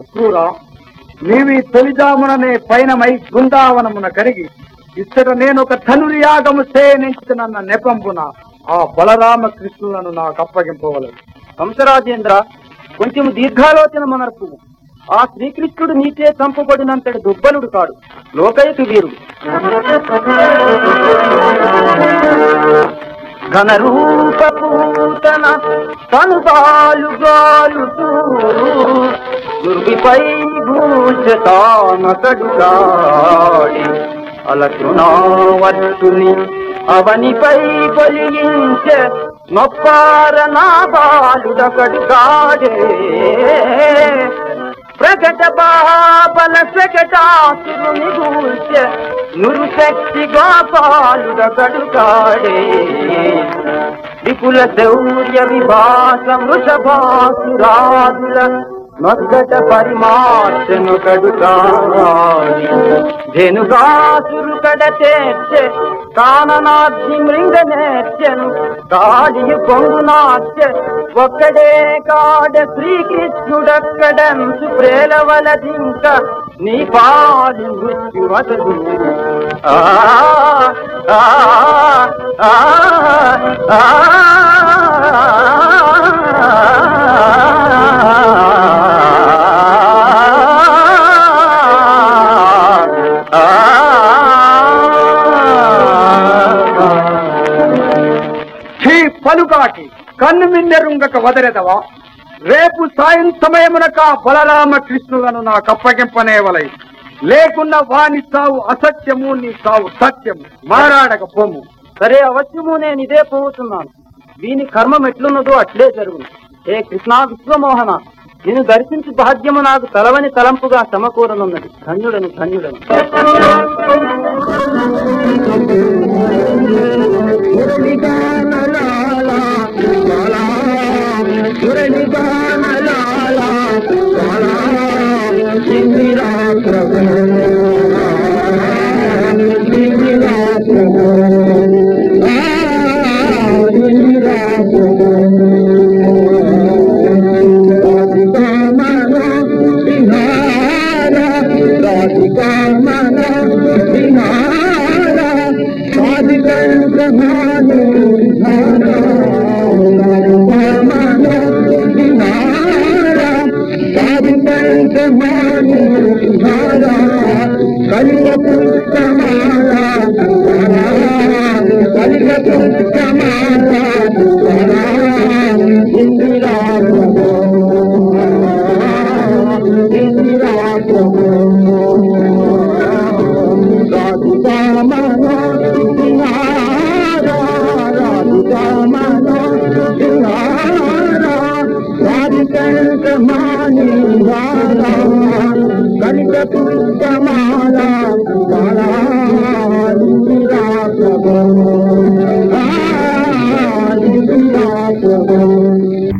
అక్రూరా నీవి తొలిజాముననే పైనమై బృందావనమున కరిగి ఇచ్చట నేను ఒక ధనుర్యాగము చేయనించుతున్న నెపంపున ఆ బలరామ కృష్ణులను నాకు అప్పగింపవలదు కంసరాజేంద్ర కొంచెం దీర్ఘాలోచన మనర్పు ఆ శ్రీకృష్ణుడు నీచే చంపబడినంతటి దుబ్బలుడు కాడు లోకైక వీరుడు ఘనరూపూతన తనుగాలుగాలుతూ దుర్విపై భూషతానకడుగాడి అలకృణావర్తుని అవనిపై పొలియించే నొప్పార నా బాలుడకడుగాడే ప్రకట బాబల ప్రకటాసురుని గూల్చె నురు శక్తి గోపాలుడకడుగాడే విపుల శౌర్య విభాస వృషభాసురాదుల మగ్గట పరిమార్చను కడుగాడి ధెనుగాసురు కడ తేర్చె కాననాద్ది మృంగ నేర్చెను కాళియు పొంగు నాట్య ఒక్కడే కాడ శ్రీకృష్ణుడక్కడంచు ప్రేలవలదింక నీ పాలి మృత్యువతదు ఆ ఆ ఆ ఆ ఛీ పలుకాకి కన్ను మిన్నెరుంగక వదరెదవా రేపు సాయం సమయమునక బలరామ కృష్ణులను నాకు అప్పగింపనేవలై లేకున్న వాని సావు అసత్యము నీ సావు సత్యము మారాడక పొమ్ము సరే అవశ్యము నేను ఇదే పోతున్నాను వీని కర్మం ఎట్లున్నదో అట్లే జరుగును ఏ కృష్ణ విశ్వమోహన నేను దర్శించి భాగ్యము నాకు తలవని తలంపుగా సమకూరనున్నది ధన్యుడను ధన్యుడను కనిక పుష్పమాల